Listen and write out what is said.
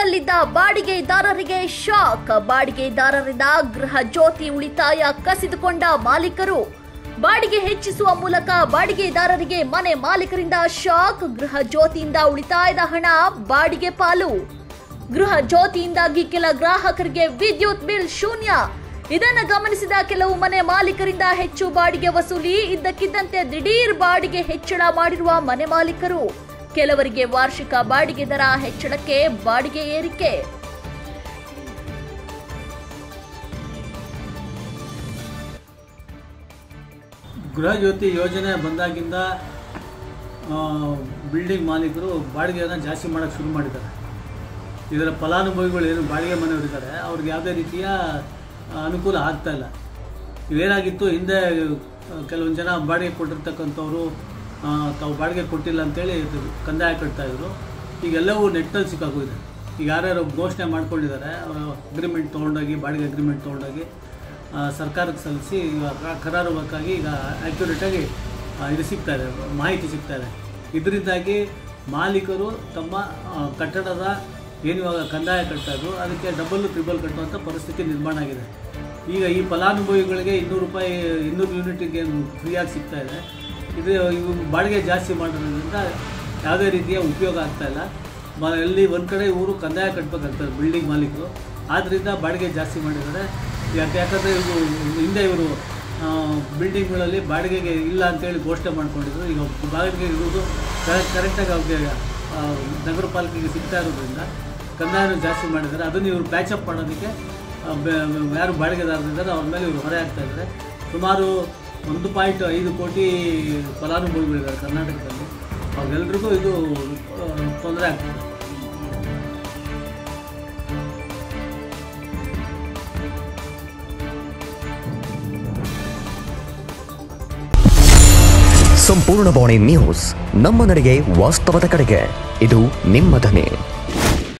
ಮನೆಯಲ್ಲಿದ್ದ ಬಾಡಿಗೆದಾರರಿಗೆ ಶಾಕ್ ಬಾಡಿಗೆದಾರರಿಂದ ಗೃಹ ಜ್ಯೋತಿ ಉಳಿತಾಯ ಕಸಿದುಕೊಂಡ ಮಾಲೀಕರು ಬಾಡಿಗೆ ಹೆಚ್ಚಿಸುವ ಮೂಲಕ ಬಾಡಿಗೆದಾರರಿಗೆ ಮನೆ ಮಾಲೀಕರಿಂದ ಶಾಕ್ ಗೃಹ ಜ್ಯೋತಿಯಿಂದ ಉಳಿತಾಯದ ಹಣ ಬಾಡಿಗೆ ಪಾಲು ಗೃಹ ಜ್ಯೋತಿಯಿಂದಾಗಿ ಕೆಲ ಗ್ರಾಹಕರಿಗೆ ವಿದ್ಯುತ್ ಬಿಲ್ ಶೂನ್ಯ ಇದನ್ನು ಗಮನಿಸಿದ ಕೆಲವು ಮನೆ ಮಾಲೀಕರಿಂದ ಹೆಚ್ಚು ಬಾಡಿಗೆ ವಸೂಲಿ ಇದ್ದಕ್ಕಿದ್ದಂತೆ ದಿಢೀರ್ ಬಾಡಿಗೆ ಹೆಚ್ಚಳ ಮಾಡಿರುವ ಮನೆ ಮಾಲೀಕರು ಕೆಲವರಿಗೆ ವಾರ್ಷಿಕ ಬಾಡಿಗೆ ದರ ಹೆಚ್ಚಳಕ್ಕೆ ಬಾಡಿಗೆ ಏರಿಕೆ ಗೃಹ ಜ್ಯೋತಿ ಯೋಜನೆ ಬಂದಾಗಿಂದ ಆ, ಬಿಲ್ಡಿಂಗ್ ಮಾಲೀಕರು ಬಾಡಿಗೆಯನ್ನು ಜಾಸ್ತಿ ಮಾಡೋಕ್ಕೆ ಶುರು ಮಾಡಿದ್ದಾರೆ ಇದರ ಫಲಾನುಭವಿಗಳು ಏನು ಬಾಡಿಗೆ ಮನೆಯವರಿದ್ದಾರೆ ಅವ್ರಿಗೆ ಯಾವುದೇ ರೀತಿಯ ಆ, ಅನುಕೂಲ ಆಗ್ತಾ ಇಲ್ಲ ಇವೇನಾಗಿತ್ತು ಹಿಂದೆ ಆ, ಕೆಲವೊಂದು ಜನ ಬಾಡಿಗೆ ಕೊಟ್ಟಿರ್ತಕ್ಕಂಥವ್ರು ಆ, ತಾವು ಬಾಡಿಗೆ ಕೊಟ್ಟಿಲ್ಲ ಅಂತೇಳಿ ಇದು ಕಂದಾಯ ಕಟ್ತಾಯಿದ್ರು ಈಗೆಲ್ಲವೂ ನೆಟ್ಟಲ್ಲಿ ಸಿಕ್ಕಾಗೋಗಿದೆ ಈಗ ಯಾರ್ಯಾರು ಘೋಷಣೆ ಮಾಡ್ಕೊಂಡಿದ್ದಾರೆ ಅವರು ಅಗ್ರಿಮೆಂಟ್ ತೊಗೊಂಡೋಗಿ ಬಾಡಿಗೆ ಅಗ್ರಿಮೆಂಟ್ ತೊಗೊಂಡೋಗಿ ಆ, ಸರ್ಕಾರಕ್ಕೆ ಸಲ್ಲಿಸಿ ಈಗ ಕ- ಕರಾರುವಕ್ಕಾಗಿ ಈಗ ಆ್ಯಕ್ಯುರೇಟಾಗಿ ಇದು ಸಿಗ್ತಾ ಇದೆ ಮಾಹಿತಿ ಸಿಗ್ತಾ ಇದೆ ಇದರಿಂದಾಗಿ ಮಾಲೀಕರು ತಮ್ಮ ಆ, ಕಟ್ಟಡದ ಏನು ಇವಾಗ ಕಂದಾಯ ಕಟ್ತಾ ಇದ್ರು ಅದಕ್ಕೆ ಡಬಲ್ ಟ್ರಿಬಲ್ ಕಟ್ಟುವಂಥ ಪರಿಸ್ಥಿತಿ ನಿರ್ಮಾಣ ಆಗಿದೆ ಈಗ ಈ ಫಲಾನುಭವಿಗಳಿಗೆ ಇನ್ನೂರು ರೂಪಾಯಿ ಇನ್ನೂರು ಯೂನಿಟಿಗೆ ಫ್ರೀಯಾಗಿ ಸಿಗ್ತಾ ಇದೆ ಇದು ಇವು ಬಾಡಿಗೆ ಜಾಸ್ತಿ ಮಾಡೋದ್ರಿಂದ ಯಾವುದೇ ರೀತಿಯ ಉಪಯೋಗ ಆಗ್ತಾ ಇಲ್ಲ ಮ ಎಲ್ಲಿ ಒಂದು ಕಡೆ ಇವರು ಕಂದಾಯ ಕಟ್ಟಬೇಕಾಗ್ತದೆ ಬಿಲ್ಡಿಂಗ್ ಮಾಲೀಕರು ಆದ್ದರಿಂದ ಬಾಡಿಗೆ ಜಾಸ್ತಿ ಮಾಡಿದ್ದಾರೆ ಯಾಕೆ ಯಾಕಂದರೆ ಇವರು ಹಿಂದೆ ಇವರು ಬಿಲ್ಡಿಂಗ್ಗಳಲ್ಲಿ ಬಾಡಿಗೆಗೆ ಇಲ್ಲ ಅಂತೇಳಿ ಘೋಷಣೆ ಮಾಡ್ಕೊಂಡಿದ್ರು ಈಗ ಬಾಡಿಗೆ ಇರುವುದು ಕರೆಕ್ಟ್ ಕರೆಕ್ಟಾಗಿ ಅವ್ರಿಗೆ ಆ, ನಗರ ಪಾಲಿಕೆಗೆ ಸಿಗ್ತಾ ಇರೋದ್ರಿಂದ ಕಂದಾಯನೂ ಜಾಸ್ತಿ ಮಾಡಿದ್ದಾರೆ ಅದನ್ನು ಇವರು ಪ್ಯಾಚಪ್ ಮಾಡೋದಕ್ಕೆ ಆ, ಬೆ- ಯಾರು ಬಾಡಿಗೆದಾರರಿದ್ದಾರೆ ಅವ್ರ ಮೇಲೆ ಇವರು ಹೊರೆ ಆಗ್ತಾ ಇದ್ದಾರೆ ಸುಮಾರು ಒಂದು ಪಾಯಿಂಟ್ ಐದು ಕೋಟಿ ಫಲಾನುಭವಿಗಳಿದ್ದಾರೆ ಕರ್ನಾಟಕದಲ್ಲಿ ಅವ್ರೆಲ್ರಿಗೂ ಇದು ತೊಂದರೆ ಆಗ್ತದೆ ಸಂಪೂರ್ಣ ಬಾಣಿ ನ್ಯೂಸ್ ನಮ್ಮ ನಡೆಗೆ ವಾಸ್ತವದ ಕಡೆಗೆ ಇದು ನಿಮ್ಮ ಧ್ವನಿ